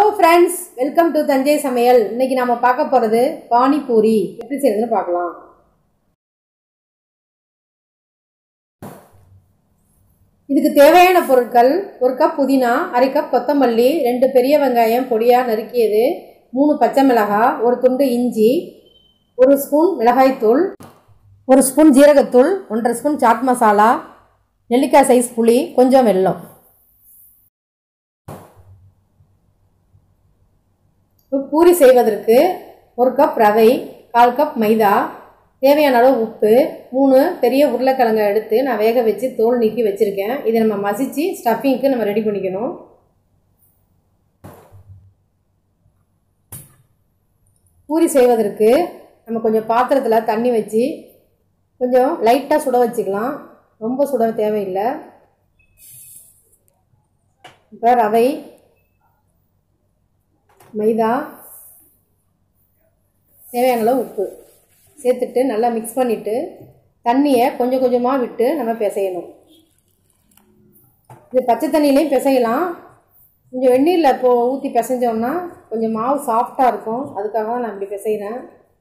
friends welcome to Thanjai சமையல் இன்னைக்கு நாம பார்க்க போறது பானிபூரி எப்படி செய்யறதுன்னு பார்க்கலாம் இதுக்கு தேவையான பொருட்கள் ஒரு கப் புதினா அரை கப் கொத்தமல்லி ரெண்டு பெரிய வெங்காயம் பொடியாக நறுக்கியது மூணு பச்சை மிளகாய் ஒரு துண்டு இஞ்சி ஒரு ஸ்பூன் மிளகாய்த்தூள் ஒரு ஸ்பூன் ஜீரகத்தூள் ஒன்றரை ஸ்பூன் சாட் மசாலா நெல்லிக்காய் சைஸ் புளி கொஞ்சம் வெல்லம் இப்போ பூரி செய்வதற்கு ஒரு கப் ரவை கால் கப் மைதா தேவையான அளவு உப்பு மூணு பெரிய உருளைக்கிழங்கை எடுத்து நான் வேக வச்சு தோல் நீக்கி வச்சுருக்கேன் இதை நம்ம மசித்து ஸ்டஃபிங்க்கு நம்ம ரெடி பண்ணிக்கணும் பூரி செய்வதற்கு நம்ம கொஞ்சம் பாத்திரத்தில் தண்ணி வச்சு கொஞ்சம் லைட்டாக சுட வச்சுக்கலாம் ரொம்ப சுட தேவையில்லை இப்போ ரவை மைதா தேவையான அளவு உப்பு சேர்த்துட்டு நல்லா மிக்ஸ் பண்ணிவிட்டு தண்ணியை கொஞ்சம் கொஞ்சமாக விட்டு நம்ம பிசையணும் இது பச்சை தண்ணியிலையும் பிசையலாம் கொஞ்சம் வெந்நீரில் இப்போ ஊற்றி பிசைஞ்சோம்னா கொஞ்சம் மாவு சாஃப்டாக இருக்கும் அதுக்காக தான் நான் இப்படி பிசைகிறேன்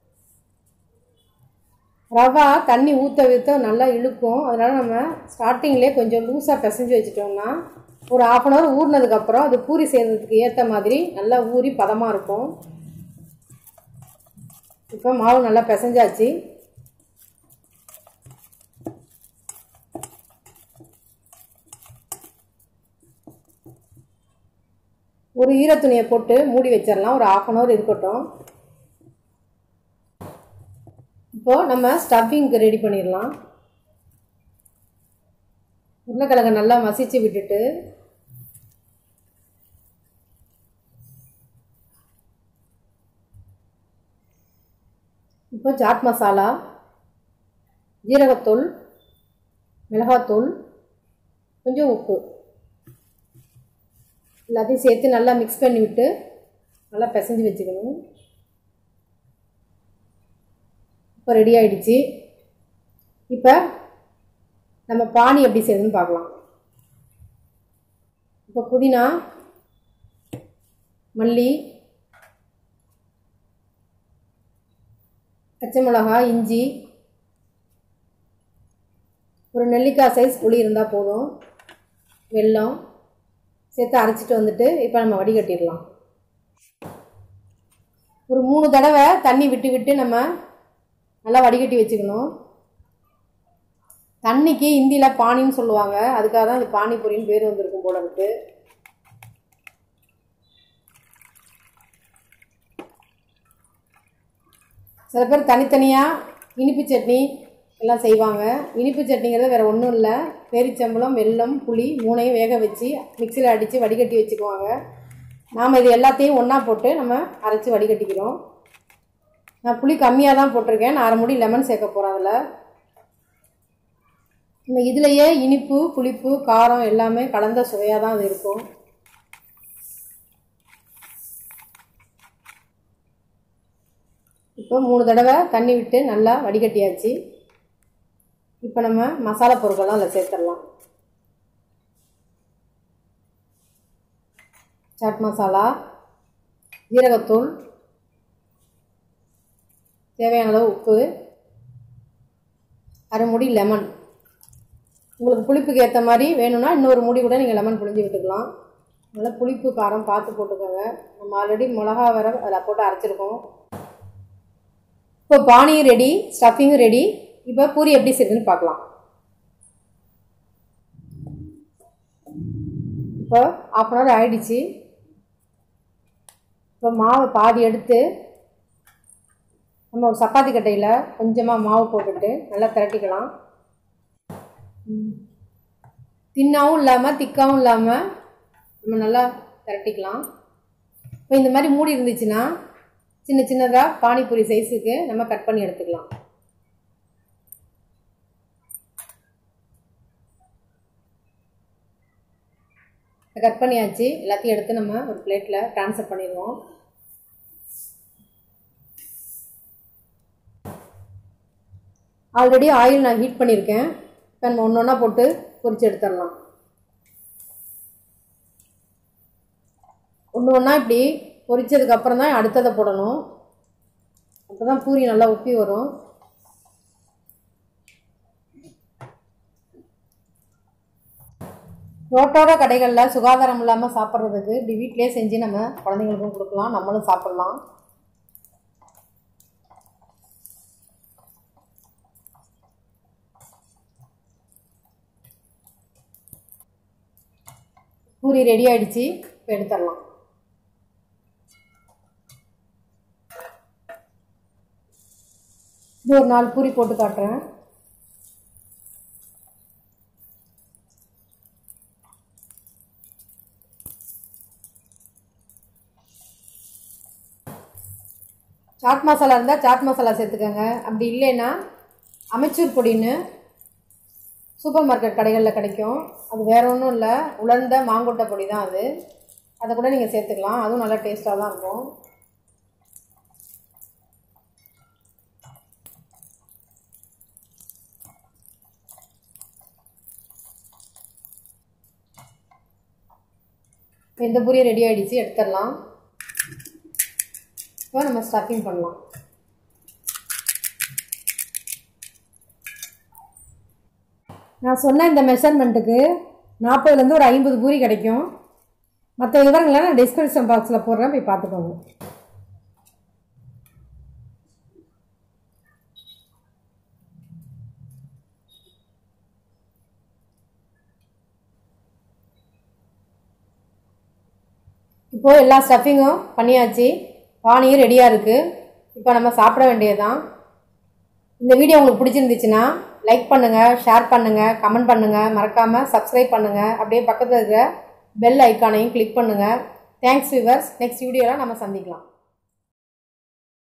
ரவா தண்ணி ஊற்ற ஊற்ற நல்லா இழுக்கும் அதனால் நம்ம ஸ்டார்டிங்லேயே கொஞ்சம் லூஸாக பிசைஞ்சு வச்சுட்டோம்னா ஒரு ஆஃப் அன் ஹவர் ஊறினதுக்கப்புறம் அது பூரி செய்கிறதுக்கு ஏற்ற மாதிரி நல்லா ஊறி பதமாக இருக்கும் இப்போ மாவு நல்லா பிசைஞ்சாச்சு ஒரு ஈரத்துணியை போட்டு மூடி வச்சிடலாம் ஒரு ஆஃப் அன் ஹவர் இருக்கட்டும் இப்போது நம்ம ஸ்டஃபிங்க்கு ரெடி பண்ணிடலாம் உருளைக்கிழங்கை நல்லா மசிச்சு விட்டுட்டு இப்போ சாட் மசாலா ஜீரகத்தூள் மிளகாத்தூள் கொஞ்சம் உப்பு எல்லாத்தையும் சேர்த்து நல்லா மிக்ஸ் பண்ணி விட்டு நல்லா பிசைஞ்சு வச்சுக்கணும் இப்போ ரெடி ஆயிடுச்சு இப்போ நம்ம பானி எப்படி செய்யுதுன்னு பார்க்கலாம் இப்போ புதினா மல்லி பச்சை மிளகாய் இஞ்சி ஒரு நெல்லிக்காய் சைஸ் புளி இருந்தால் போதும் வெல்லம் சேர்த்து அரைச்சிட்டு வந்துட்டு இப்போ நம்ம வடிகட்டிடலாம் ஒரு மூணு தடவை தண்ணி விட்டு விட்டு நம்ம நல்லா வடிகட்டி வச்சுக்கணும் தண்ணிக்கு ஹிந்தியில் பானின்னு சொல்லுவாங்க அதுக்காக தான் இது பானிபூரின்னு பேர் வந்திருக்கும் போல இருக்கு சில பேர் தனித்தனியாக இனிப்பு சட்னி எல்லாம் செய்வாங்க இனிப்பு சட்னிங்கிறது வேறு ஒன்றும் இல்லை பேரிச்சம்பளம் வெல்லம் புளி மூணையும் வேக வச்சு மிக்சியில் அடித்து வடிகட்டி வச்சுக்குவாங்க நாம் இது எல்லாத்தையும் ஒன்றா போட்டு நம்ம அரைச்சி வடிகட்டிக்கிறோம் நான் புளி கம்மியாக தான் போட்டிருக்கேன் நான் அரை முடி லெமன் சேர்க்க போகிறேன் அதில் நம்ம இதுலேயே இனிப்பு புளிப்பு காரம் எல்லாமே கலந்த சுவையாக தான் அது இருக்கும் இப்போ மூணு தடவை தண்ணி விட்டு நல்லா வடிகட்டியாச்சு இப்போ நம்ம மசாலா பொருட்கள்லாம் அதில் சேர்த்துடலாம் சாட் மசாலா ஜீரகத்தூள் தேவையான அளவு உப்பு அரை முடி லெமன் உங்களுக்கு புளிப்புக்கு ஏற்ற மாதிரி வேணும்னா இன்னொரு முடி கூட நீங்கள் லெமன் புழிஞ்சு விட்டுக்கலாம் அதனால் புளிப்பு காரம் பார்த்து போட்டுக்கோங்க நம்ம ஆல்ரெடி மிளகா வர அதில் போட்டு அரைச்சிருக்கோம் இப்போ பானியும் ரெடி ஸ்டஃபிங்கும் ரெடி இப்போ பூரி எப்படி செய்யுதுன்னு பார்க்கலாம் இப்போ ஆஃப் அன் ஹவர் ஆயிடுச்சு இப்போ மாவை பாதி எடுத்து நம்ம ஒரு சப்பாத்தி கட்டையில் கொஞ்சமாக மாவு போட்டுட்டு நல்லா திரட்டிக்கலாம் தின்னாவும் இல்லாமல் திக்காவும் இல்லாமல் நம்ம நல்லா திரட்டிக்கலாம் இப்போ இந்த மாதிரி மூடி இருந்துச்சுன்னா சின்ன சின்னதாக பானிபூரி சைஸுக்கு நம்ம கட் பண்ணி எடுத்துக்கலாம் கட் பண்ணியாச்சு எல்லாத்தையும் எடுத்து நம்ம ஒரு பிளேட்டில் ட்ரான்ஸ்ஃபர் பண்ணிடுவோம் ஆல்ரெடி ஆயில் நான் ஹீட் பண்ணியிருக்கேன் இப்போ நம்ம ஒன்று ஒன்றா போட்டு பொரிச்சு எடுத்துடலாம் ஒன்று ஒன்றா இப்படி பொரிச்சதுக்கப்புறம் தான் அடுத்ததை போடணும் அப்போ தான் பூரி நல்லா உப்பி வரும் ரோட்டோர கடைகளில் சுகாதாரம் இல்லாமல் சாப்பிட்றதுக்கு இப்படி வீட்டிலே செஞ்சு நம்ம குழந்தைங்களுக்கும் கொடுக்கலாம் நம்மளும் சாப்பிட்லாம் பூரி ரெடி ஆயிடுச்சு இப்போ எடுத்துடலாம் இது ஒரு நாலு பூரி போட்டு காட்டுறேன் சாட் மசாலா இருந்தால் சாட் மசாலா சேர்த்துக்கோங்க அப்படி இல்லைன்னா அமைச்சூர் பொடின்னு சூப்பர் மார்க்கெட் கடைகளில் கிடைக்கும் அது வேற ஒன்றும் இல்லை உலர்ந்த மாங்கொட்டை பொடி தான் அது அதை கூட நீங்கள் சேர்த்துக்கலாம் அதுவும் நல்லா டேஸ்ட்டாக தான் இருக்கும் இந்த பூரி ரெடி ஆகிடுச்சு எடுத்துடலாம் இப்போ நம்ம ஸ்டஃபிங் பண்ணலாம் நான் சொன்ன இந்த மெஷர்மெண்ட்டுக்கு நாற்பதுலேருந்து ஒரு ஐம்பது பூரி கிடைக்கும் மற்ற விவரங்களை நான் டிஸ்கிரிப்ஷன் பாக்ஸில் போடுறேன் போய் பார்த்துக்கோங்க இப்போது எல்லா ஸ்டஃபிங்கும் பண்ணியாச்சு பானியும் ரெடியாக இருக்குது இப்போ நம்ம சாப்பிட வேண்டியதுதான் இந்த வீடியோ உங்களுக்கு பிடிச்சிருந்துச்சுன்னா லைக் பண்ணுங்கள் ஷேர் பண்ணுங்கள் கமெண்ட் பண்ணுங்கள் மறக்காமல் சப்ஸ்கிரைப் பண்ணுங்கள் அப்படியே பக்கத்தில் இருக்கிற பெல் ஐக்கானையும் கிளிக் பண்ணுங்கள் தேங்க்ஸ் விவர்ஸ் நெக்ஸ்ட் வீடியோவில் நம்ம சந்திக்கலாம்